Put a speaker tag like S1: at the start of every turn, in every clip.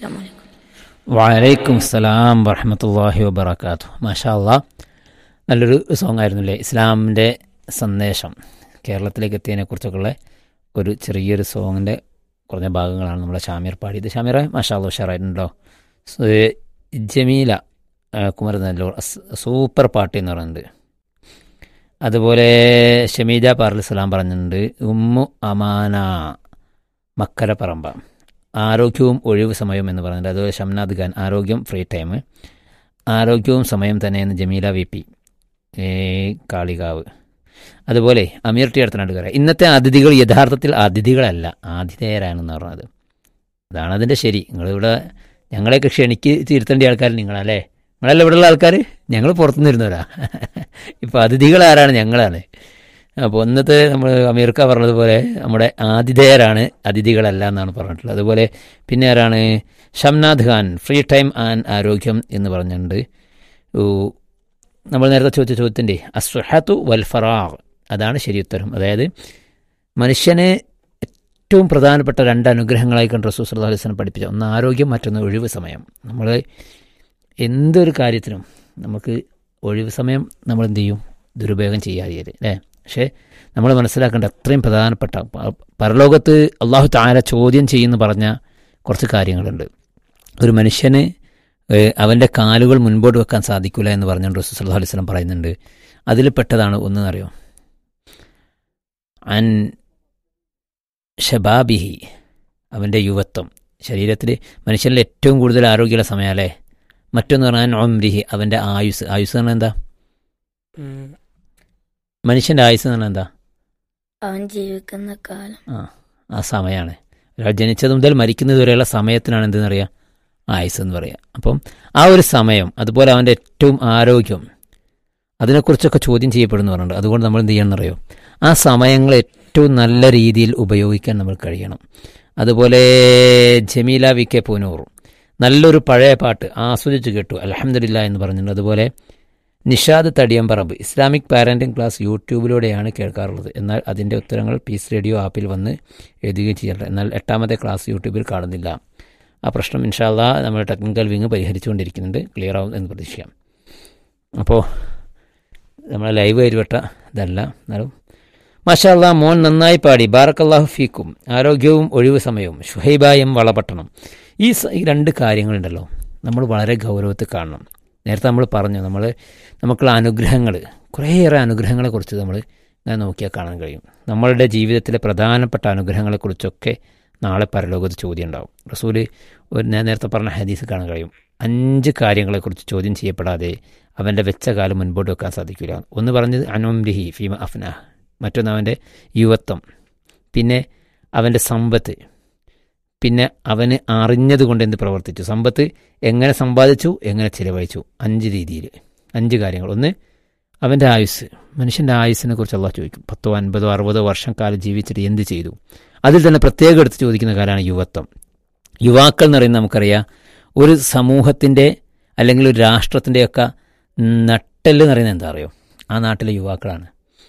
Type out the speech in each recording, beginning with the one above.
S1: അസ്സാം വലൈക്കും
S2: വലൈക്കും സ്സലാം വറഹമത്തല്ലാഹി വബർക്കാത്തു മാഷാ അള്ളാ നല്ലൊരു സോങ് ആയിരുന്നില്ലേ ഇസ്ലാമിൻ്റെ സന്ദേശം കേരളത്തിലേക്ക് എത്തിയതിനെക്കുറിച്ചൊക്കെയുള്ള ഒരു ചെറിയൊരു സോങ്ങിൻ്റെ കുറഞ്ഞ ഭാഗങ്ങളാണ് നമ്മളെ ഷാമീർ പാടിയത് ഷാമീർ മാഷാ അള്ളാ ഉഷാറായിട്ടുണ്ടോ സ് ജമീല ആ, കുമരനെല്ലൂർ സ് സൂപ്പർ പാട്ട് എന്ന് പറയുന്നുണ്ട് അതുപോലെ ഷമീജ പാറൽ സലാം പറഞ്ഞിട്ടുണ്ട് ഉമ്മു അമാന മക്കരപ്പറമ്പ ആരോഗ്യവും ഒഴിവ് സമയവും എന്ന് പറയുന്നത് അതുപോലെ ഷംനാദ് ഖാൻ ആരോഗ്യം ഫ്രീ ടൈം ആരോഗ്യവും സമയം തന്നെയെന്ന് ജമീല വി പി ഏ, കാളികാവ് അതുപോലെ അമീർ ടി അടുത്തനാട്ടുകാര ഇന്നത്തെ അതിഥികൾ യഥാർത്ഥത്തിൽ അതിഥികളല്ല ആതിഥേയരാണെന്ന് പറഞ്ഞത് അതാണ് അതിൻ്റെ ശരി നിങ്ങളിവിടെ ഞങ്ങളെയൊക്കെ ക്ഷണിക്ക് തിരുത്തേണ്ട ആൾക്കാർ നിങ്ങളല്ലേ നിങ്ങളല്ല ഇവിടെയുള്ള ആൾക്കാർ ഞങ്ങൾ പുറത്തുനിന്ന് ഇരുന്നവരാ ഇപ്പോൾ അതിഥികൾ ആരാണ് ഞങ്ങളാണ് അപ്പോൾ ഇന്നത്തെ നമ്മൾ അമീർക്ക പറഞ്ഞതുപോലെ നമ്മുടെ ആതിഥേയരാണ് അതിഥികളല്ല എന്നാണ് പറഞ്ഞിട്ടുള്ളത് അതുപോലെ പിന്നെ ആരാണ് Shamnath Khan free time and ആരോഗ്യം എന്ന് പറഞ്ഞിട്ടുണ്ട് ഊ, നമ്മൾ നേരത്തെ ചോദിച്ച ചോദ്യത്തിൻ്റെ അസ്ഹത്തു വൽഫറാർ അതാണ് ശരി ഉത്തരം അതായത് മനുഷ്യന് ഏറ്റവും പ്രധാനപ്പെട്ട രണ്ട് അനുഗ്രഹങ്ങളായി കണ്ട് റസൂൽ സല്ലല്ലാഹു അലൈഹി വസല്ലം പഠിപ്പിച്ച ഒന്ന് ആരോഗ്യം മറ്റൊന്ന് ഒഴിവ് സമയം നമ്മൾ എന്തൊരു കാര്യത്തിനും നമുക്ക് ഒഴിവ് സമയം നമ്മൾ എന്ത് ചെയ്യും ദുരുപയോഗം ചെയ്യാതെ അല്ലേ പക്ഷേ നമ്മൾ മനസ്സിലാക്കേണ്ട അത്രയും പ്രധാനപ്പെട്ട പ- പരലോകത്ത് അള്ളാഹു താര ചോദ്യം ചെയ്യുന്നു പറഞ്ഞ കുറച്ച് കാര്യങ്ങളുണ്ട് ഒരു മനുഷ്യന് ഏഹ്, അവൻ്റെ കാലുകൾ മുൻപോട്ട് വെക്കാൻ സാധിക്കില്ല എന്ന് പറഞ്ഞുകൊണ്ട് റസൂൽ സല്ലല്ലാഹു അലൈഹി വസല്ലം പറയുന്നുണ്ട് അതിൽ പെട്ടതാണ് ഒന്നെന്നറിയോ അൻ ഷബാബിഹി അവൻ്റെ യുവത്വം ശരീരത്തിൽ മനുഷ്യനിൽ ഏറ്റവും കൂടുതൽ ആരോഗ്യമുള്ള സമയമല്ലേ മറ്റൊന്ന് പറഞ്ഞാൽ ഒംരിഹി അവൻ്റെ ആയുസ് ആയുസ് എന്ന് പറഞ്ഞാൽ എന്താ മനുഷ്യൻ്റെ ആയുസ് എന്ന് പറഞ്ഞാൽ എന്താ
S1: അവൻ ജീവിക്കുന്ന കാലം
S2: ആ ആ സമയമാണ് ഒരാൾ ജനിച്ചത് മുതൽ മരിക്കുന്നത് വരെയുള്ള സമയത്തിനാണ് എന്തെന്ന് പറയുക ആയുസ് എന്ന് പറയുക അപ്പം ആ ഒരു സമയം അതുപോലെ അവൻ്റെ ഏറ്റവും ആരോഗ്യം അതിനെക്കുറിച്ചൊക്കെ ചോദ്യം ചെയ്യപ്പെടുന്നു പറഞ്ഞിട്ടുണ്ട് അതുകൊണ്ട് നമ്മൾ എന്ത് ചെയ്യണം എന്നറിയോ ആ സമയങ്ങൾ ഏറ്റവും നല്ല രീതിയിൽ ഉപയോഗിക്കാൻ നമ്മൾ കഴിയണം അതുപോലെ ജമീല വി കെ പൂനൂർ നല്ലൊരു പഴയ പാട്ട് ആസ്വദിച്ച് കേട്ടു അലഹമില്ല എന്ന് പറഞ്ഞിട്ടുണ്ട് അതുപോലെ Nishad Thadiyambaramb Islamic parenting class യൂട്യൂബിലൂടെയാണ് കേൾക്കാറുള്ളത് എന്നാൽ അതിൻ്റെ ഉത്തരങ്ങൾ പീസ് റേഡിയോ ആപ്പിൽ വന്ന് എഴുതുകയും ചെയ്യാറുണ്ട് എന്നാൽ എട്ടാമത്തെ ക്ലാസ് യൂട്യൂബിൽ കാണുന്നില്ല ആ പ്രശ്നം ഇൻഷാല്ല നമ്മുടെ ടെക്നിക്കൽ വിങ് പരിഹരിച്ചുകൊണ്ടിരിക്കുന്നുണ്ട് ക്ലിയർ ആവും എന്ന് പ്രതീക്ഷിക്കാം അപ്പോൾ നമ്മളെ ലൈവ് വരുവട്ട ഇതല്ല എന്നാലും മാഷാല്ല മോൻ നന്നായി പാടി ബാറക്കല്ലാഹു ഫീക്കും ആരോഗ്യവും ഒഴിവ് സമയവും ഷുഹൈബായും വളപട്ടണം ഈ സ- ഈ രണ്ട് കാര്യങ്ങളുണ്ടല്ലോ നമ്മൾ വളരെ ഗൗരവത്തിൽ കാണണം നേരത്തെ നമ്മൾ പറഞ്ഞു നമ്മൾ നമുക്കുള്ള അനുഗ്രഹങ്ങൾ കുറേയേറെ അനുഗ്രഹങ്ങളെക്കുറിച്ച് നമ്മൾ ഇങ്ങനെ നോക്കിയാൽ കാണാൻ കഴിയും നമ്മളുടെ ജീവിതത്തിലെ പ്രധാനപ്പെട്ട അനുഗ്രഹങ്ങളെക്കുറിച്ചൊക്കെ നാളെ പരലോകത്ത് ചോദ്യം ഉണ്ടാവും റസൂല് ഒരു ഞാൻ നേരത്തെ പറഞ്ഞ ഹദീസ് കാണാൻ കഴിയും അഞ്ച് കാര്യങ്ങളെക്കുറിച്ച് ചോദ്യം ചെയ്യപ്പെടാതെ അവൻ്റെ വെച്ച കാലം മുൻപോട്ട് വെക്കാൻ സാധിക്കില്ല ഒന്ന് പറഞ്ഞത് അനോംരിഹി ഫീമ അഫ്നാഹ് മറ്റൊന്ന് അവൻ്റെ യുവത്വം പിന്നെ അവൻ്റെ സമ്പത്ത് പിന്നെ അവന് അറിഞ്ഞത് കൊണ്ട് എന്ത് പ്രവർത്തിച്ചു സമ്പത്ത് എങ്ങനെ സമ്പാദിച്ചു എങ്ങനെ ചിലവഴിച്ചു അഞ്ച് രീതിയിൽ അഞ്ച് കാര്യങ്ങൾ ഒന്ന് അവൻ്റെ ആയുസ് മനുഷ്യൻ്റെ ആയുസ്സിനെ കുറിച്ച് അള്ളാഹ് ചോദിക്കും പത്തോ അൻപതോ അറുപതോ വർഷം കാലം ജീവിച്ചിട്ട് എന്ത് ചെയ്തു അതിൽ തന്നെ പ്രത്യേകം എടുത്ത് ചോദിക്കുന്ന കാലമാണ് യുവത്വം യുവാക്കൾ എന്ന് പറയുന്നത് നമുക്കറിയാം ഒരു സമൂഹത്തിൻ്റെ അല്ലെങ്കിൽ ഒരു രാഷ്ട്രത്തിൻ്റെയൊക്കെ നട്ടെല്ല് എന്ന് പറയുന്നത് എന്താ അറിയോ ആ നാട്ടിലെ യുവാക്കളാണ്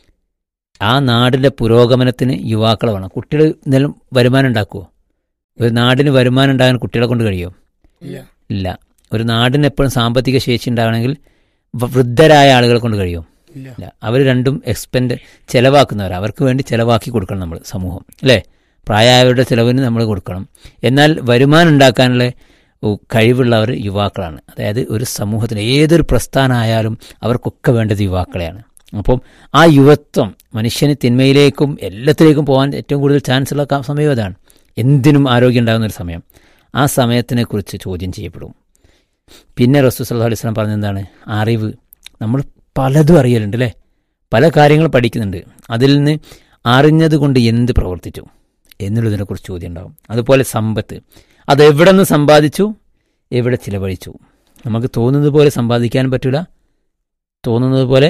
S2: ആ നാടിൻ്റെ പുരോഗമനത്തിന് യുവാക്കൾ വേണം കുട്ടികൾ എന്തെങ്കിലും വരുമാനം ഉണ്ടാക്കുമോ ഒരു നാടിന് വരുമാനം ഉണ്ടാകാൻ കുട്ടികളെ കൊണ്ട് കഴിയുമോ
S1: ഇല്ല
S2: ഇല്ല ഒരു നാടിന് എപ്പോഴും സാമ്പത്തിക ശേഷി ഉണ്ടാകണമെങ്കിൽ വ- വൃദ്ധരായ ആളുകളെ കൊണ്ട് കഴിയും ഇല്ല അവർ രണ്ടും എക്സ്പെൻഡ് ചിലവാക്കുന്നവർ അവർക്ക് വേണ്ടി ചിലവാക്കി കൊടുക്കണം നമ്മൾ സമൂഹം അല്ലേ പ്രായമായവരുടെ ചിലവിന് നമ്മൾ കൊടുക്കണം എന്നാൽ വരുമാനം ഉണ്ടാക്കാനുള്ള ഉ, കഴിവുള്ളവർ യുവാക്കളാണ് അതായത് ഒരു സമൂഹത്തിന് ഏതൊരു പ്രസ്ഥാനമായാലും അവർക്കൊക്കെ വേണ്ടത് യുവാക്കളെയാണ് അപ്പം ആ യുവത്വം മനുഷ്യന് തിന്മയിലേക്കും എല്ലാത്തിലേക്കും പോകാൻ ഏറ്റവും കൂടുതൽ ചാൻസ് ഉള്ള ക- സമയം അതാണ് എന്തിനും ആരോഗ്യം ഉണ്ടാകുന്ന ഒരു സമയം ആ സമയത്തിനെക്കുറിച്ച് ചോദ്യം ചെയ്യപ്പെടും പിന്നെ റസൂൽ സല്ലല്ലാഹു അലൈഹി വസല്ലം പറഞ്ഞ എന്താണ് അറിവ് നമ്മൾ പലതും അറിയലുണ്ട് അല്ലേ പല കാര്യങ്ങൾ പഠിക്കുന്നുണ്ട് അതിൽ നിന്ന് അറിഞ്ഞത് കൊണ്ട് എന്ത് പ്രവർത്തിച്ചു എന്നുള്ളതിനെക്കുറിച്ച് ചോദ്യം ഉണ്ടാവും അതുപോലെ സമ്പത്ത് അത് എവിടെ നിന്ന് സമ്പാദിച്ചു എവിടെ ചിലവഴിച്ചു നമുക്ക് തോന്നുന്നത് പോലെ സമ്പാദിക്കാനും പറ്റില്ല തോന്നുന്നത് പോലെ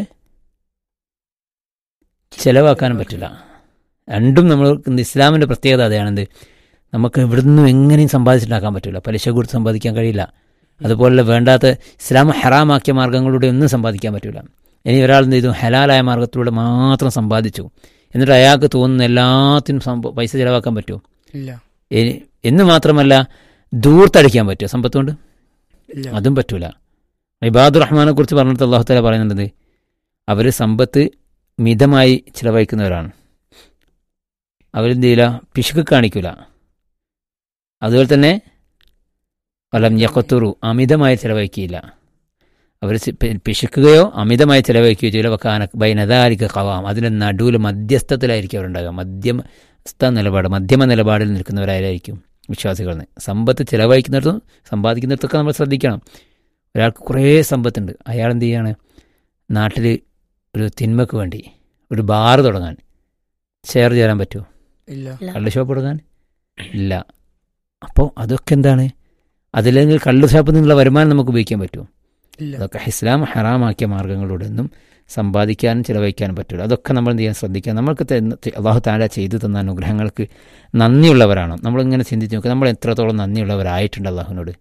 S2: ചിലവാക്കാനും പറ്റില്ല രണ്ടും നമ്മൾ ഇസ്ലാമിൻ്റെ പ്രത്യേകത അതാണെന്ത് നമുക്ക് ഇവിടുന്ന് എങ്ങനെയും സമ്പാദിച്ചിട്ടുണ്ടാക്കാൻ പറ്റില്ല പലിശ കൊടുത്ത് സമ്പാദിക്കാൻ കഴിയില്ല അതുപോലെ വേണ്ടാത്ത ഇസ്ലാം ഹറാമാക്കിയ മാർഗങ്ങളിലൂടെ ഒന്നും സമ്പാദിക്കാൻ പറ്റില്ല ഇനി ഒരാൾ എന്ത് ചെയ്തു ഹലാലായ മാർഗത്തിലൂടെ മാത്രം സമ്പാദിച്ചു എന്നിട്ട് അയാൾക്ക് തോന്നുന്ന എല്ലാത്തിനും സംഭ- പൈസ ചിലവാക്കാൻ പറ്റുമോ
S3: ഇല്ല
S2: ഇനി- എന്ന് മാത്രമല്ല ദൂർത്തടിക്കാൻ പറ്റുമോ സമ്പത്ത് കൊണ്ട്
S3: ഇല്ല
S2: അതും പറ്റൂല ഇബാദുർ റഹ്മാനെ കുറിച്ച് പറഞ്ഞിട്ട് അള്ളാഹു താല പറയുന്നുണ്ട് അവർ സമ്പത്ത് മിതമായി ചിലവഴിക്കുന്നവരാണ് അവരെന്ത് ചെയ്യില്ല പിശുക്ക് കാണിക്കൂല അതുപോലെ തന്നെ വലം യക്കത്തുറു അമിതമായി ചിലവഴിക്കുകയില്ല അവർ പിശുക്കുകയോ അമിതമായി ചിലവഴിക്കുകയോ ചെയ്യില്ല വക്കാന ബൈനദാലിക കവാം അതിൻ്റെ നടുവിൽ മധ്യസ്ഥത്തിലായിരിക്കും അവരുണ്ടാകുക മധ്യമസ്ഥ നിലപാട് മധ്യമ നിലപാടിൽ നിൽക്കുന്നവരായിരിക്കും വിശ്വാസികൾ സമ്പത്ത് ചിലവഴിക്കുന്നിടത്തും സമ്പാദിക്കുന്നിടത്തൊക്കെ നമ്മൾ ശ്രദ്ധിക്കണം ഒരാൾക്ക് കുറേ സമ്പത്തുണ്ട് അയാൾ എന്ത് ചെയ്യാണ് നാട്ടിൽ ഒരു തിന്മക്ക് വേണ്ടി ഒരു ബാർ തുടങ്ങാൻ ഷെയർ ചേരാൻ പറ്റുമോ
S3: ഇല്ല
S2: കള്ള് ഷോപ്പ് തുടങ്ങാൻ ഇല്ല അപ്പോൾ അതൊക്കെ എന്താണ് അതില്ലെങ്കിൽ കള്ള് ഷോപ്പിൽ നിന്നുള്ള വരുമാനം നമുക്ക് ഉപയോഗിക്കാൻ പറ്റുമോ
S3: ഇല്ല
S2: അതൊക്കെ ഇസ്ലാം ഹറാമാക്കിയ മാർഗങ്ങളിലൂടെ ഒന്നും സമ്പാദിക്കാനും ചിലവഴിക്കാനും പറ്റില്ല അതൊക്കെ നമ്മൾ എന്ത് ചെയ്യാൻ ശ്രദ്ധിക്കുക നമ്മൾക്ക് തരുന്ന- അള്ളാഹു താല ചെയ്തു തന്ന അനുഗ്രഹങ്ങൾക്ക് നന്ദിയുള്ളവരാണ് നമ്മളിങ്ങനെ ചിന്തിച്ച് നോക്കുക നമ്മൾ എത്രത്തോളം നന്ദിയുള്ളവരായിട്ടുണ്ട് അള്ളാഹുവിനോട്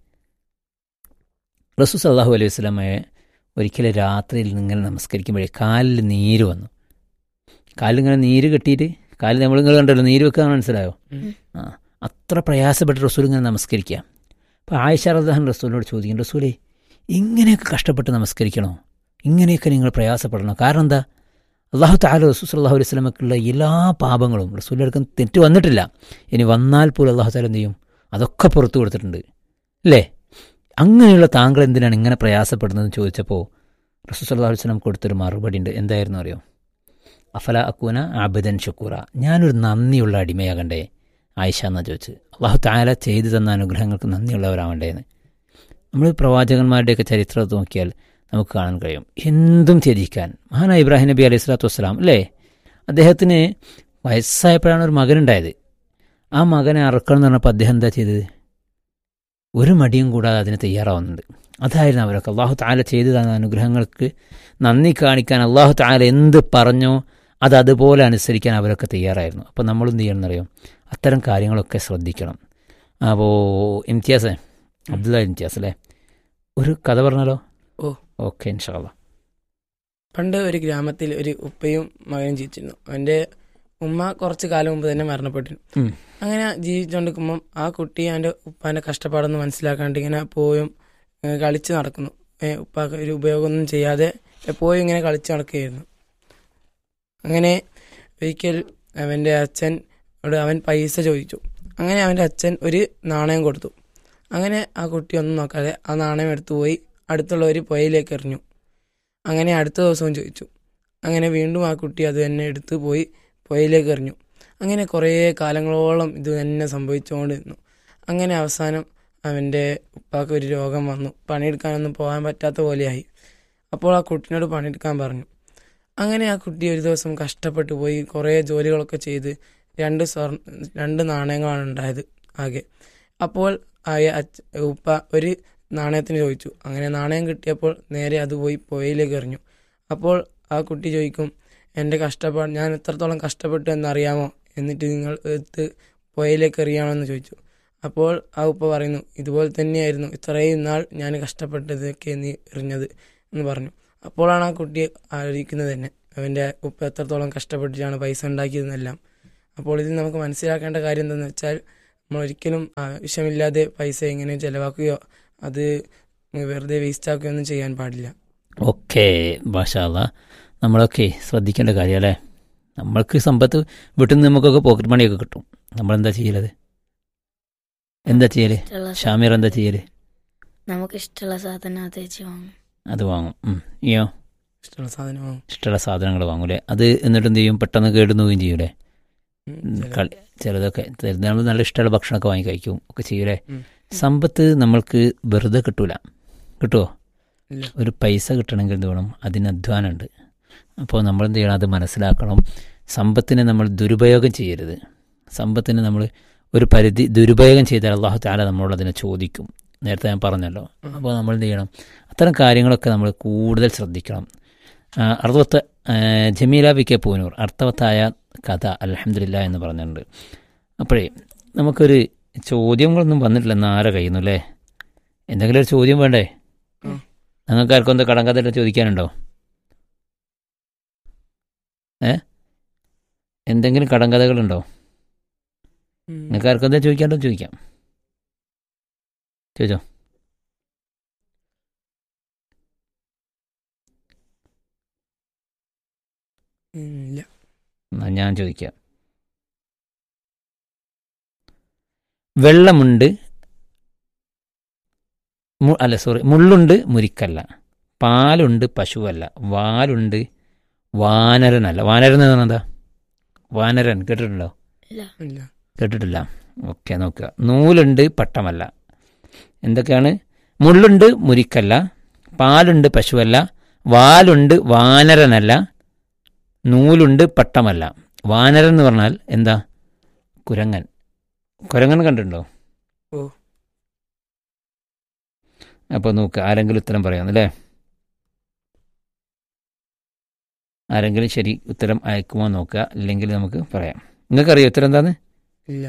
S2: റസൂസ് അള്ളാഹു അലൈഹി സ്വലാമയെ ഒരിക്കലും രാത്രിയിൽ ഇങ്ങനെ നമസ്കരിക്കുമ്പോഴേ കാലിൽ നീര് വന്നു കാലിലിങ്ങനെ നീര് കെട്ടിയിട്ട് കാലിൽ നമ്മളിങ്ങനെ കണ്ടല്ലോ നീര് വെക്കാൻ മനസ്സിലായോ
S3: ഉം.
S2: ആ അത്ര പ്രയാസപ്പെട്ട് റസൂൽ ഇങ്ങനെ നമസ്കരിക്കുക അപ്പോൾ ആയിഷ റദ്ദാൻ റസൂലിനോട് ചോദിക്കും റസൂലേ ഇങ്ങനെയൊക്കെ കഷ്ടപ്പെട്ട് നമസ്കരിക്കണോ ഇങ്ങനെയൊക്കെ നിങ്ങൾ പ്രയാസപ്പെടണോ കാരണം എന്താ അള്ളാഹു താല റസൂസ് അള്ളാഹു അലൈഹി സ്വലമക്കുള്ള എല്ലാ പാപങ്ങളും റസൂലിൻ്റെ അടുക്കും തെറ്റ് വന്നിട്ടില്ല ഇനി വന്നാൽ പോലും അള്ളാഹു താല എന്ത് ചെയ്യും അതൊക്കെ പുറത്തു കൊടുത്തിട്ടുണ്ട് അല്ലേ അങ്ങനെയുള്ള താങ്കൾ എന്തിനാണ് ഇങ്ങനെ പ്രയാസപ്പെടുന്നതെന്ന് ചോദിച്ചപ്പോൾ റസൂസ് അള്ളാഹു അലൈഹി സ്വലം കൊടുത്തൊരു മറുപടി ഉണ്ട് എന്തായിരുന്നു അറിയോ അഫല അക്കൂന ആബിദൻ ഷുക്കൂറ ഞാനൊരു നന്ദിയുള്ള അടിമയാകണ്ടേ ആയിഷ എന്നാ ചോദിച്ച് അള്ളാഹു താല ചെയ്തു തന്ന അനുഗ്രഹങ്ങൾക്ക് നന്ദിയുള്ളവരാവണ്ടേന്ന് നമ്മൾ പ്രവാചകന്മാരുടെയൊക്കെ ചരിത്രം നോക്കിയാൽ നമുക്ക് കാണാൻ കഴിയും എന്തും ത്യജിക്കാൻ മഹാനായ ഇബ്രാഹിം നബി അലൈഹി സ്വലാത്തു വസ്സലാം അല്ലേ അദ്ദേഹത്തിന് വയസ്സായപ്പോഴാണ് ഒരു മകനുണ്ടായത് ആ മകനെ അറക്കണം എന്ന് പറഞ്ഞപ്പോൾ അദ്ദേഹം എന്താ ചെയ്തത് ഒരു മടിയും കൂടാതെ അതിന് തയ്യാറാവുന്നുണ്ട് അതായിരുന്നു അവരൊക്കെ അള്ളാഹു താല ചെയ്തു തന്ന അനുഗ്രഹങ്ങൾക്ക് നന്ദി കാണിക്കാൻ അള്ളാഹു താല എന്ത് പറഞ്ഞോ അത് അതുപോലെ അനുസരിക്കാൻ അവരൊക്കെ തയ്യാറായിരുന്നു അപ്പോൾ നമ്മൾ എന്ത് ചെയ്യണം എന്നറിയോ അത്തരം കാര്യങ്ങളൊക്കെ ശ്രദ്ധിക്കണം അപ്പോൾ ഇംതിയാസേ അബ്ദുല്ല ഇംതിയാസ് അല്ലേ ഒരു കഥ പറഞ്ഞാലോ
S3: ഓ.
S2: ഓക്കെ ഇൻഷാല്ല
S3: പണ്ട് ഒരു ഗ്രാമത്തിൽ ഒരു ഉപ്പയും മകനും ജീവിച്ചിരുന്നു അവന്റെ ഉമ്മ കുറച്ച് കാലം മുമ്പ് തന്നെ മരണപ്പെട്ടിരുന്നു
S2: ഉം.
S3: അങ്ങനെ ജീവിച്ചുകൊണ്ടിരിക്കുമ്പം ആ കുട്ടി അവന്റെ ഉപ്പാന്റെ കഷ്ടപ്പാടൊന്നും മനസ്സിലാക്കാണ്ട് ഇങ്ങനെ എപ്പോഴും ഏഹ്, കളിച്ച് നടക്കുന്നു ഏഹ്, ഉപ്പാക്ക് ഒരു ഉപയോഗമൊന്നും ചെയ്യാതെ എപ്പോഴും ഇങ്ങനെ കളിച്ച് നടക്കുകയായിരുന്നു അങ്ങനെ ഒരിക്കൽ അവന്റെ അച്ഛൻ ോട് അവൻ പൈസ ചോദിച്ചു അങ്ങനെ അവന്റെ അച്ഛൻ ഒരു നാണയം കൊടുത്തു അങ്ങനെ ആ കുട്ടി ഒന്നും നോക്കാതെ ആ നാണയം എടുത്തു പോയി അടുത്തുള്ള ഒരു പുഴയിലേക്ക് എറിഞ്ഞു അങ്ങനെ അടുത്ത ദിവസവും ചോദിച്ചു അങ്ങനെ വീണ്ടും ആ കുട്ടി അത് തന്നെ എടുത്തു പോയി പുഴയിലേക്ക് എറിഞ്ഞു അങ്ങനെ കുറേ കാലങ്ങളോളം ഇത് തന്നെ സംഭവിച്ചുകൊണ്ട് നിന്നു അങ്ങനെ അവസാനം അവൻ്റെ ഉപ്പാക്ക് ഒരു രോഗം വന്നു പണിയെടുക്കാനൊന്നും പോകാൻ പറ്റാത്ത പോലെയായി അപ്പോൾ ആ കുട്ടിനോട് പണിയെടുക്കാൻ പറഞ്ഞു അങ്ങനെ ആ കുട്ടി ഒരു ദിവസം കഷ്ടപ്പെട്ടു പോയി കുറേ ജോലികളൊക്കെ ചെയ്ത് രണ്ട് സ്വർണ്ണ രണ്ട് നാണയങ്ങളാണ് ഉണ്ടായത് ആകെ അപ്പോൾ ആയ അച്ഛ ഉപ്പ ഒരു നാണയത്തിന് ചോദിച്ചു അങ്ങനെ നാണയം കിട്ടിയപ്പോൾ നേരെ അത് പോയി പുഴയിലേക്ക് എറിഞ്ഞു അപ്പോൾ ആ കുട്ടി ചോദിക്കും എൻ്റെ കഷ്ടപ്പാട് ഞാൻ എത്രത്തോളം കഷ്ടപ്പെട്ടു എന്നറിയാമോ എന്നിട്ട് നിങ്ങൾ എടുത്ത് പുഴയിലേക്ക് എറിയണമെന്ന് ചോദിച്ചു അപ്പോൾ ആ ഉപ്പ പറയുന്നു ഇതുപോലെ തന്നെയായിരുന്നു ഇത്രയും നാൾ ഞാൻ കഷ്ടപ്പെട്ടതൊക്കെ നീ എറിഞ്ഞത് എന്ന് പറഞ്ഞു അപ്പോഴാണ് ആ കുട്ടി ആലോചിക്കുന്നത് തന്നെ അവൻ്റെ ഉപ്പ എത്രത്തോളം കഷ്ടപ്പെട്ടിട്ടാണ് പൈസ ഉണ്ടാക്കിയതെന്നെല്ലാം അപ്പോൾ ഇതിൽ നമുക്ക് മനസ്സിലാക്കേണ്ട കാര്യം എന്താണെന്ന് വെച്ചാൽ നമ്മൾ ഒരിക്കലും ആവശ്യമില്ലാതെ പൈസ എങ്ങനെ ചെലവാക്കുകയോ അത് വെറുതെ വേസ്റ്റ് ആക്കുകയോ ഒന്നും ചെയ്യാൻ പാടില്ല
S2: ഓക്കെ ഭാഷാല്ല നമ്മളൊക്കെ ശ്രദ്ധിക്കേണ്ട കാര്യം അല്ലേ നമ്മൾക്ക് സമ്പത്ത് വീട്ടിൽ നിന്ന് നമുക്കൊക്കെ പോക്കറ്റ് മണിയൊക്കെ കിട്ടും നമ്മളെന്താ ചെയ്യലത് എന്താ ചെയ്യല്
S1: ഇഷ്ടമുള്ള സാ-
S2: ഷാമീർ എന്താ ചെയ്യല്
S1: നമുക്ക് ഇഷ്ടമുള്ള സാധനം അത് വെച്ച് വാങ്ങും
S2: അത് വാങ്ങും ഉം. നീയോ
S3: ഇഷ്ടമുള്ള സാധനമാവും
S2: ഇഷ്ടമുള്ള സാധനങ്ങൾ വാങ്ങൂലേ അത് എന്നിട്ട് എന്ത് ചെയ്യും പെട്ടെന്ന് കേടുന്നുകയും ചെയ്യൂലേ
S3: ഉം,
S2: ഉം,
S3: ചില-
S2: കളി ചിലതൊക്കെ നമ്മൾ നല്ല ഇഷ്ടമുള്ള ഭക്ഷണമൊക്കെ വാങ്ങി കഴിക്കും ഒക്കെ ചെയ്യൂലേ
S3: ഉം.
S2: സമ്പത്ത് നമ്മൾക്ക് വെറുതെ കിട്ടൂല കിട്ടുമോ
S3: ഇല്ല
S2: ഒരു പൈസ കിട്ടണമെങ്കിൽ എന്ത് വേണം അതിന് അധ്വാനമുണ്ട് അപ്പോൾ നമ്മൾ എന്ത് ചെയ്യണം അത് മനസ്സിലാക്കണം സമ്പത്തിനെ നമ്മൾ ദുരുപയോഗം ചെയ്യരുത് സമ്പത്തിന് നമ്മൾ ഒരു പരിധി ദുരുപയോഗം ചെയ്താൽ അള്ളാഹു താല നമ്മളോട് അതിനെ ചോദിക്കും നേരത്തെ ഞാൻ പറഞ്ഞല്ലോ
S3: ഉം.
S2: അപ്പോൾ നമ്മൾ എന്ത് ചെയ്യണം അത്തരം കാര്യങ്ങളൊക്കെ നമ്മൾ കൂടുതൽ ശ്രദ്ധിക്കണം ആ, അർത്ഥവത്ത് ആ, ജമീല വി കെ പൂനൂർ അർത്ഥവത്തായ കഥ അലഹമില്ല എന്ന് പറഞ്ഞിട്ടുണ്ട് അപ്പോഴേ നമുക്കൊരു ചോദ്യങ്ങളൊന്നും വന്നിട്ടില്ല എന്ന് ആരെ കഴിയുന്നു അല്ലേ എന്തെങ്കിലും ഒരു ചോദ്യം വേണ്ടേ
S3: ഉം.
S2: നിങ്ങൾക്ക് ആർക്കും എന്താ കടം കഥ ചോദിക്കാനുണ്ടോ ഏ എന്തെങ്കിലും കടം കഥകളുണ്ടോ
S3: ഉം.
S2: നിങ്ങൾക്ക് ആർക്കും എന്താ ചോദിക്കാണ്ടോ ചോദിക്കാം ചോദിച്ചോ
S3: ഉം, ഇല്ല
S2: എന്നാ ഞാൻ ചോദിക്കാം വെള്ളമുണ്ട് മു- അല്ല സോറി മുള്ളുണ്ട് മുരിക്കല്ല പാലുണ്ട് പശുവല്ല വാലുണ്ട് വാനരനല്ല വാനരൻ എന്ന് പറഞ്ഞാൽ എന്താ വാനരൻ കേട്ടിട്ടുണ്ടോ
S1: ഇല്ല
S3: ഇല്ല
S2: കേട്ടിട്ടില്ല ഓക്കെ നോക്കുക നൂലുണ്ട് പട്ടമല്ല എന്തൊക്കെയാണ് മുള്ളുണ്ട് മുരിക്കല്ല പാലുണ്ട് പശുവല്ല വാലുണ്ട് വാനരനല്ല നൂലുണ്ട് പട്ടമല്ല വാനരൻ എന്ന് പറഞ്ഞാൽ എന്താ കുരങ്ങൻ കുരങ്ങൻ കണ്ടിട്ടുണ്ടോ
S3: ഓ.
S2: അപ്പോൾ നോക്കുക ആരെങ്കിലും ഉത്തരം പറയാമെന്നല്ലേ ആരെങ്കിലും ശരി ഉത്തരം അയക്കുമോ നോക്കുക ഇല്ലെങ്കിൽ നമുക്ക് പറയാം നിങ്ങൾക്കറിയോ ഉത്തരം എന്താന്ന്
S3: ഇല്ല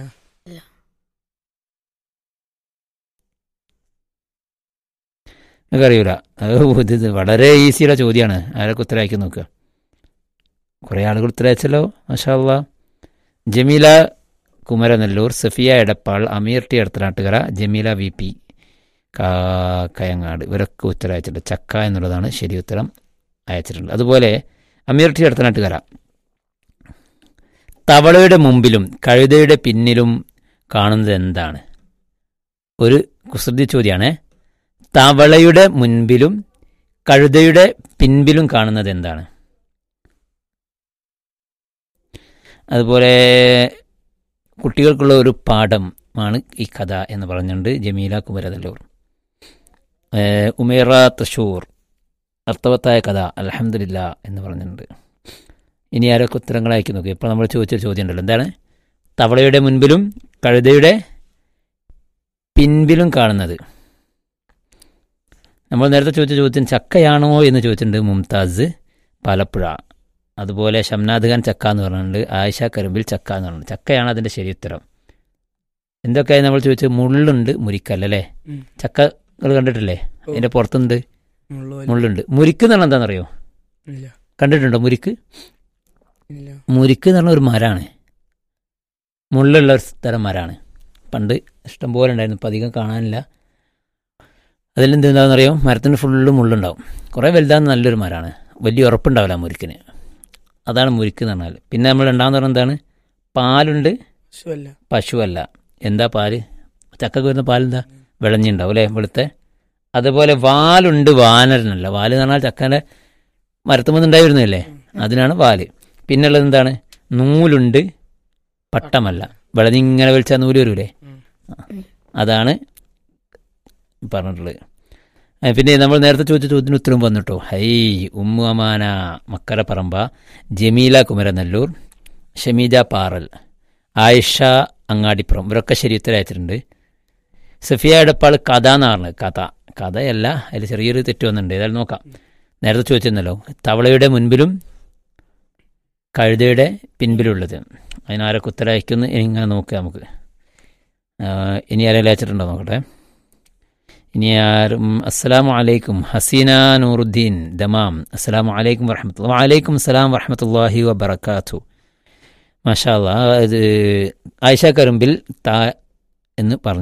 S2: നിങ്ങൾക്കറിയൂല അത് ഇത് ഇത് വളരെ ഈസിയുള്ള ചോദ്യമാണ് ആരൊക്കെ ഉത്തരം അയക്കും നോക്കുക കുറേ ആളുകൾ ഉത്തരം അയച്ചല്ലോ മഷാല്ല ജമീല കുമരനെല്ലൂർ സഫിയ എടപ്പാൾ അമീർ ടി അടുത്തനാട്ടുകര ജമീല വി പി കാ- കയങ്ങാട് ഇവരൊക്കെ ഉത്തരം അയച്ചിട്ടുണ്ട് ചക്ക എന്നുള്ളതാണ് ശരി ഉത്തരം അയച്ചിട്ടുണ്ട് അതുപോലെ അമീർ ടി അടുത്തനാട്ടുകര തവളയുടെ മുമ്പിലും കഴുതയുടെ പിന്നിലും കാണുന്നത് എന്താണ് ഒരു കുസൃതി ചോദ്യമാണ് തവളയുടെ മുൻപിലും കഴുതയുടെ പിൻപിലും കാണുന്നത് എന്താണ് അതുപോലെ കുട്ടികൾക്കുള്ള ഒരു പാഠമാണ് ഈ കഥ എന്ന് പറഞ്ഞുകൊണ്ട് ജമീല കുമരതല്ലൂർ ഏഹ് ഉമേറ തൃശൂർ അർത്ഥവത്തായ കഥ അലഹമില്ല എന്ന് പറഞ്ഞിട്ടുണ്ട് ഇനി ആരൊക്കെ ഉത്തരങ്ങൾ അയക്കി നോക്കി ഇപ്പോൾ നമ്മൾ ചോദിച്ച ചോദ്യം ഉണ്ടല്ലോ എന്താണ് തവളയുടെ മുൻപിലും കഴുതയുടെ പിൻപിലും കാണുന്നത് നമ്മൾ നേരത്തെ ചോദിച്ച ചോദ്യത്തിന് ചക്കയാണോ എന്ന് ചോദിച്ചിട്ടുണ്ട് മുംതാസ് പാലപ്പുഴ അതുപോലെ ഷംനാദ് ഖാൻ ചക്ക എന്ന് പറഞ്ഞിട്ടുണ്ട് ആയിഷ കരുമ്പിൽ ചക്ക എന്ന് പറഞ്ഞിട്ടുണ്ട് ചക്കയാണ് അതിൻ്റെ ശരി ഉത്തരം എന്തൊക്കെയായി നമ്മൾ ചോദിച്ചത് മുള്ളുണ്ട് മുരിക്കല്ല അല്ലേ
S3: ഉം.
S2: ചക്കകൾ കണ്ടിട്ടില്ലേ
S3: ഓ.
S2: അതിൻ്റെ പുറത്തുണ്ട്
S3: മുള്ളു വലി-
S2: മുള്ളുണ്ട് മുരിക്ക് എന്ന് പറഞ്ഞാൽ എന്താണെന്നറിയോ
S3: ഇല്ല
S2: കണ്ടിട്ടുണ്ടോ മുരിക്ക്
S3: ഇല്ല
S2: മുരിക്ക് എന്ന് പറഞ്ഞ ഒരു മരമാണ് മുള്ളുള്ള ഒരു തരം മരമാണ് പണ്ട് ഇഷ്ടംപോലെ ഉണ്ടായിരുന്നു ഇപ്പം അധികം കാണാനില്ല അതിലെന്ത് എന്താണെന്നറിയോ മരത്തിന് ഫുള്ള് മുള്ളുണ്ടാവും കുറേ വലുതാന്ന് നല്ലൊരു മരമാണ് വലിയ ഉറപ്പുണ്ടാവില്ല ആ മുരിക്കിന് അതാണ് മുരിക്ക് എന്ന് പറഞ്ഞാൽ പിന്നെ നമ്മൾ രണ്ടാമെന്ന് പറഞ്ഞാൽ എന്താണ് പാലുണ്ട്
S3: പശുവല്ല
S2: പശുവല്ല എന്താ പാല് ചക്കക്ക് വരുന്ന പാലെന്താ വിളഞ്ഞിണ്ടാവും അല്ലേ വെളുത്തെ അതുപോലെ വാലുണ്ട് വാനരനല്ല വാല് എന്ന് പറഞ്ഞാൽ ചക്കൻ്റെ മരത്തുമ്പോൾ ഉണ്ടായിരുന്നല്ലേ അതിനാണ് വാല് പിന്നുള്ളത് എന്താണ് നൂലുണ്ട് പട്ടമല്ല വിളഞ്ഞിങ്ങനെ വലിച്ചാൽ നൂല് വരൂലേ
S3: ഉം.
S2: അതാണ് പറഞ്ഞിട്ടുള്ളത് ആ, പിന്നെ നമ്മൾ നേരത്തെ ചോദിച്ച ചോദ്യത്തിന് ഉത്തരം വന്നിട്ടോ ഹൈ ഉമ്മു അമാന മക്കരപ്പറമ്പ ജമീല കുമരനെല്ലൂർ ഷമീജ പാറൽ ആയിഷ അങ്ങാടിപ്പുറം ഇവരൊക്കെ ശരി ഉത്തരം അയച്ചിട്ടുണ്ട് സഫിയ എടപ്പാൾ കഥ എന്ന് പറഞ്ഞത് കഥ കഥയല്ല അതിൽ ചെറിയൊരു തെറ്റ് വന്നിട്ടുണ്ട് ഏതായാലും നോക്കാം നേരത്തെ ചോദിച്ചിരുന്നല്ലോ തവളയുടെ മുൻപിലും കഴുതയുടെ പിൻപിലുള്ളത് അതിനാരൊക്കെ ഉത്തരം അയക്കുന്നു ഇങ്ങനെ നോക്കുക നമുക്ക് ആ, ഇനി ആരെങ്കിലും അയച്ചിട്ടുണ്ടോ നോക്കട്ടെ ഇനി ആരും അസ്സലാമു അലൈക്കും ഹസീന നൂറുദ്ദീൻ ദമാം അസ്സലാമു അലൈക്കും വറഹമത്തുള്ള വലൈക്കും അസ്സലാം വറഹമത്തല്ലാഹി വബർക്കാത്തു മാഷാ അല്ലാ ഇത് ആയിഷ കരുമ്പിൽ താ എന്ന് പറഞ്ഞു